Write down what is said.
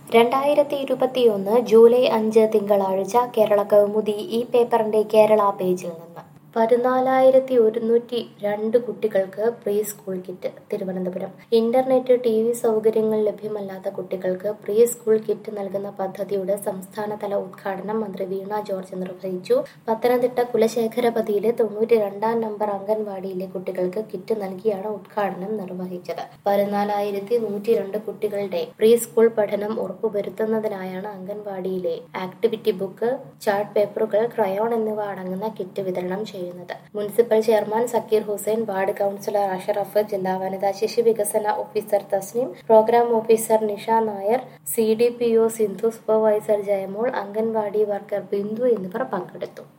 രണ്ടായിരത്തി ഇരുപത്തിയൊന്ന് ജൂലൈ അഞ്ച് തിങ്കളാഴ്ച കേരള കൗമുദി ഈ പേപ്പറിന്റെ കേരള പേജിൽ നിന്ന് പതിനാലായിരത്തി ഒരുന്നൂറ്റി രണ്ട് കുട്ടികൾക്ക് pre school kit Thiruvananthapuram internet T V സൗകര്യങ്ങൾ ലഭ്യമല്ലാത്ത കുട്ടികൾക്ക് പ്രീ സ്കൂൾ കിറ്റ് നൽകുന്ന പദ്ധതിയുടെ സംസ്ഥാനതല ഉദ്ഘാടനം മന്ത്രി വീണ ജോർജ് നിർവഹിച്ചു പത്തനംതിട്ട കുലശേഖരപതിയിലെ തൊണ്ണൂറ്റി രണ്ടാം നമ്പർ അംഗൻവാടിയിലെ കുട്ടികൾക്ക് കിറ്റ് നൽകിയാണ് ഉദ്ഘാടനം നിർവഹിച്ചത് പതിനാലായിരത്തി നൂറ്റി രണ്ട് കുട്ടികളുടെ പ്രീ സ്കൂൾ പഠനം ഉറപ്പുവരുത്തുന്നതിനായാണ് അംഗൻവാടിയിലെ ആക്ടിവിറ്റി ബുക്ക് ചാർട്ട് പേപ്പറുകൾ ക്രയോൺ എന്നിവ അടങ്ങുന്ന കിറ്റ് വിതരണം ചെയ്യുന്നത് municipal chairman Sakeer Hussain ward councillor Ashraf ജില്ലാ വനിതാ ശിശു വികസന officer Tasneem programme officer Nisha Nair C D P O Sindhu supervisor Jayamol anganwadi worker Bindu എന്നിവർ പങ്കെടുത്തു